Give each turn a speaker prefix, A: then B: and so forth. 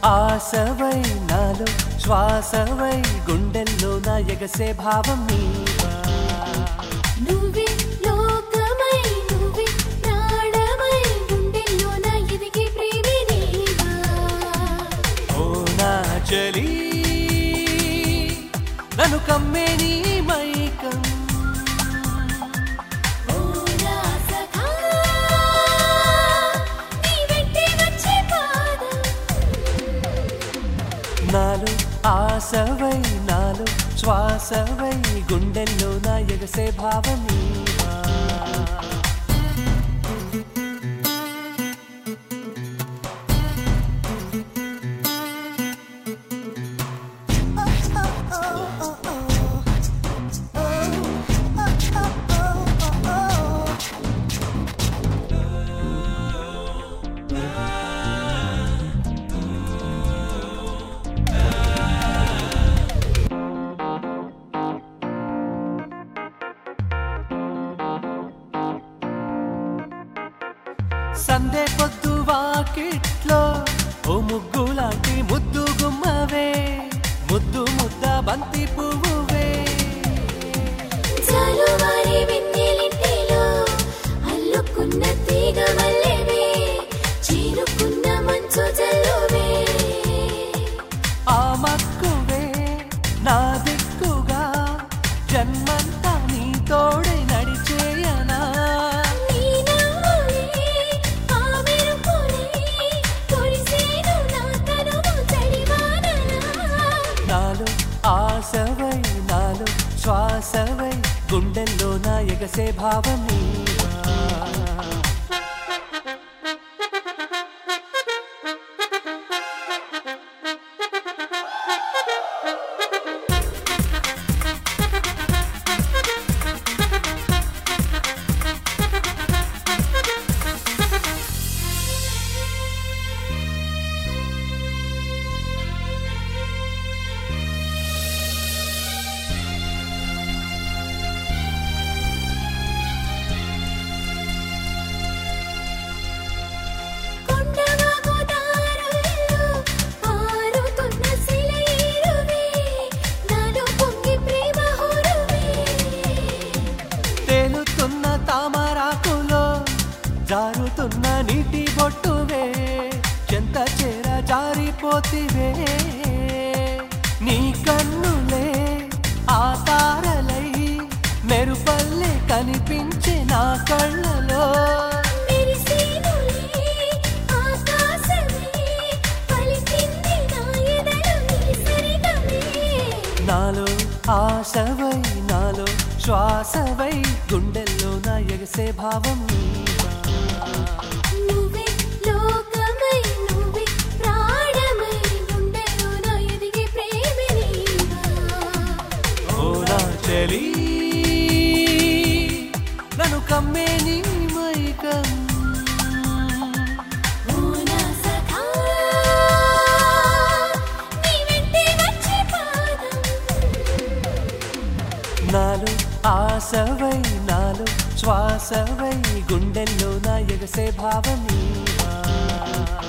A: ఆశవై నాలో శ్వాసవై గుండెల్లో నా ఎగసే భావం నీవా
B: నువ్వే లోకమై నువ్వే ప్రాణమై గుండెల్లో నా ఎదిగే ప్రేమే నీవా
A: ఓ నా చలి నన్ను కమ్మే నీ మైకం
B: ఓ నా సఖా నీ వెంటే వచ్చే పాదం
A: నాలో ఆశవై నాలో శ్వాసవై గుండెల్లో నా ఎగసే భావం నీవా సందే పొద్దు వాకిట్లో ఓ ముగ్గు లాంటి ముద్దు గుమ్మవే ముద్దు ముద్ద బంతి పువ్వువే
B: జాలువారి వెన్నెలింటిలో అల్లుకున్న తీగ వల్లెవే చీరుకున్న మంచు జల్లువే
A: ఆ మక్కువే నా దిక్కుగా జన్మంతా నీ తోడే నడిచేయనా
B: నీ నవ్వులే ఆ మెరుపులే కురిసేను నా తనువు చడివానలా
A: నాలో ఆశవై నాలో శ్వాసవై గుండెల్లో నా ఎగసే భావం నీవా
B: కొండవాగు దారుల్లో పారుతున్న సెలయేరువే నాలో పొంగి ప్రేమ హోరువే
A: తేలుతున్న తామరాకులో జారుతున్న నీటి బొట్టువే చెంత చేర జారిపోతివే నీ కన్నులే ఆ తారలై మెరుపల్లే కనిపించే నా కళ్ళలో
B: మెరిసేనులే ఆకాశమే పలికింది నా ఎదలో నీ సరిగమే
A: నాలో ఆశవై నాలో శ్వాసవై గుండెల్లో నా ఎగసే భావం నీవా
B: నువ్వే లోకమై నువ్వే ప్రాణమై గుండెలో నా ఎదిగే ప్రేమే నీవా
A: ఓ నా చెలి నన్ను కమ్మే నీ మైకం
B: ఓ నా సఖా నీ వెంటే వచ్చే పాదం
A: నాలో ఆశవై నాలో శ్వాసవై గుండెల్లో నా ఎగసే భావం నీవా